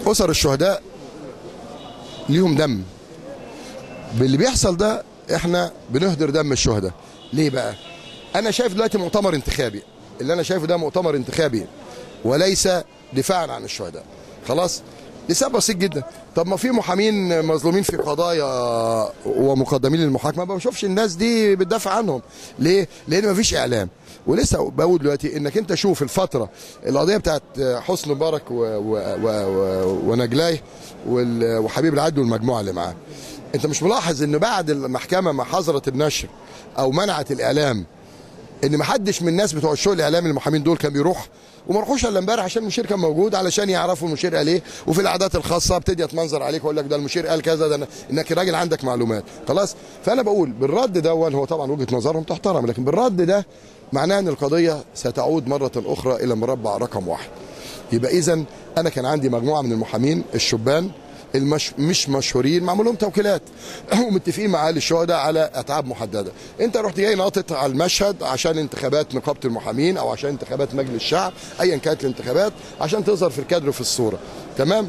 اسر الشهداء ليهم دم باللي بيحصل ده احنا بنهدر دم الشهداء ليه بقى انا شايف دلوقتي مؤتمر انتخابي اللي انا شايفه ده مؤتمر انتخابي وليس دفاعا عن الشهداء خلاص لسبب بسيط جدا طب ما في محامين مظلومين في قضايا ومقدمين للمحاكمه ما بشوفش الناس دي بتدافع عنهم ليه لان ما فيش اعلام ولسه بقول دلوقتي انك انت شوف الفتره القضيه بتاعت حسني مبارك و- و- و- و- ونجلاي وال- وحبيب العدل والمجموعه اللي معاه انت مش ملاحظ ان بعد المحكمه ما حظرت النشر او منعت الاعلام ان ما حدش من الناس بتوع الشغل الاعلامي المحامين دول كان بيروح وما راحوش الا امبارح عشان المشير كان موجود علشان يعرفوا المشير قال ايه وفي العادات الخاصه ابتدي اتمنظر عليك واقول لك ده المشير قال كذا ده أنا- انك راجل عندك معلومات خلاص فانا بقول بالرد ده هو طبعا وجهه نظرهم تحترم لكن بالرد ده معناه ان القضيه ستعود مره اخرى الى مربع رقم واحد يبقى اذا انا كان عندي مجموعه من المحامين الشبان المش مش مشهورين معمول لهم توكيلات ومتفقين مع اهل الشهداء على اتعاب محدده انت رحت جاي ناطط على المشهد عشان انتخابات نقابه المحامين او عشان انتخابات مجلس الشعب ايا كانت الانتخابات عشان تظهر في الكادر وفي الصوره تمام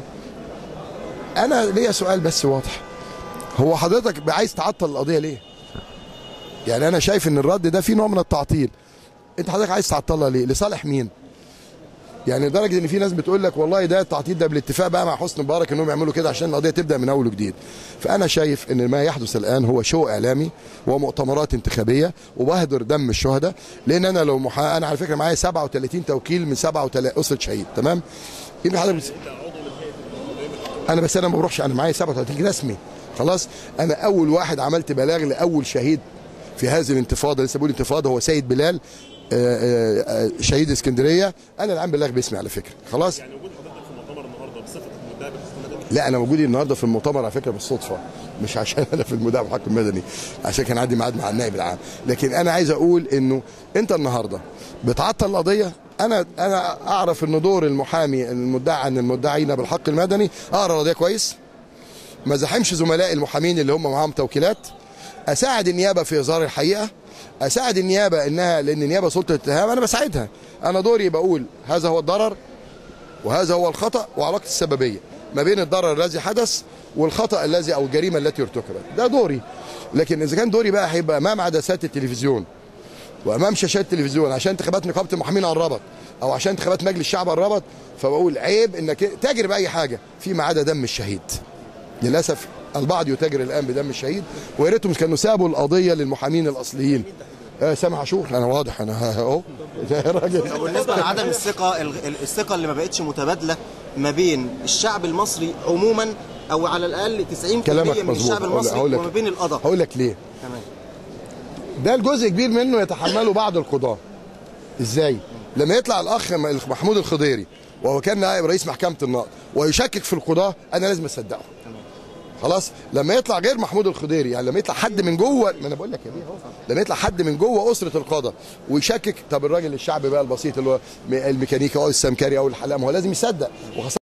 انا ليا سؤال بس واضح هو حضرتك عايز تعطل القضيه ليه يعني انا شايف ان الرد ده فيه نوع من التعطيل انت حضرتك عايز تعطلها ليه لصالح مين يعني لدرجه ان في ناس بتقول لك والله ده التعطيل ده بالاتفاق بقى مع حسني مبارك انهم يعملوا كده عشان القضيه تبدا من اول وجديد فانا شايف ان ما يحدث الان هو شو اعلامي ومؤتمرات انتخابيه وبهدر دم الشهداء لان انا لو محا... انا على فكره معايا 37 توكيل من 37 اسره شهيد تمام يبقى حضرتك بت- انا بس انا ما بروحش انا معايا 37 رسمي خلاص انا اول واحد عملت بلاغ لاول شهيد في هذه الانتفاضه لسه بقول انتفاضه هو سيد بلال آه، آه، آه، شهيد اسكندريه انا اللي عامل بلاغ باسمي على فكره خلاص يعني وجود حضرتك في المؤتمر النهارده بصفه المدعي بالحكم المدني لا انا موجود النهارده في المؤتمر على فكره بالصدفه مش عشان انا في المدعي بالحق المدني عشان كان عندي ميعاد مع النائب العام لكن انا عايز اقول انه انت النهارده بتعطل القضيه انا انا اعرف ان دور المحامي المدعي عن المدعين بالحق المدني اقرا القضيه كويس ما زحمش زملائي المحامين اللي هم معاهم توكيلات اساعد النيابه في اظهار الحقيقه اساعد النيابه انها لان النيابه سلطه اتهام انا بساعدها انا دوري بقول هذا هو الضرر وهذا هو الخطا وعلاقه السببيه ما بين الضرر الذي حدث والخطا الذي او الجريمه التي ارتكبت ده دوري لكن اذا كان دوري بقى هيبقى امام عدسات التلفزيون وامام شاشات التلفزيون عشان انتخابات نقابه المحامين قربت او عشان انتخابات مجلس الشعب قربت فبقول عيب انك تاجر باي حاجه فيما عدا دم الشهيد للاسف البعض يتاجر الان بدم الشهيد ويا ريتهم كانوا سابوا القضيه للمحامين الاصليين آه سامح عاشور انا واضح انا اهو ده راجل وبالنسبه لعدم الثقه ال- ال- الثقه اللي ما بقتش متبادله ما بين الشعب المصري عموما او على الاقل 90% كلامك من مظبوط الشعب هقول- المصري هقول لك- وما بين القضاء هقول لك ليه تمام ده الجزء كبير منه يتحمله بعض القضاة ازاي لما يطلع الاخ محمود الخضيري وهو كان نائب رئيس محكمه النقض ويشكك في القضاة انا لازم اصدقه خلاص لما يطلع غير محمود الخضيري يعني لما يطلع حد من جوه ما انا بقول لك يا بيه اهو لما يطلع حد من جوه اسره القضاء ويشكك طب الراجل الشعبي بقى البسيط اللي هو الميكانيكي او السمكري او الحلاق ما هو لازم يصدق وخاصه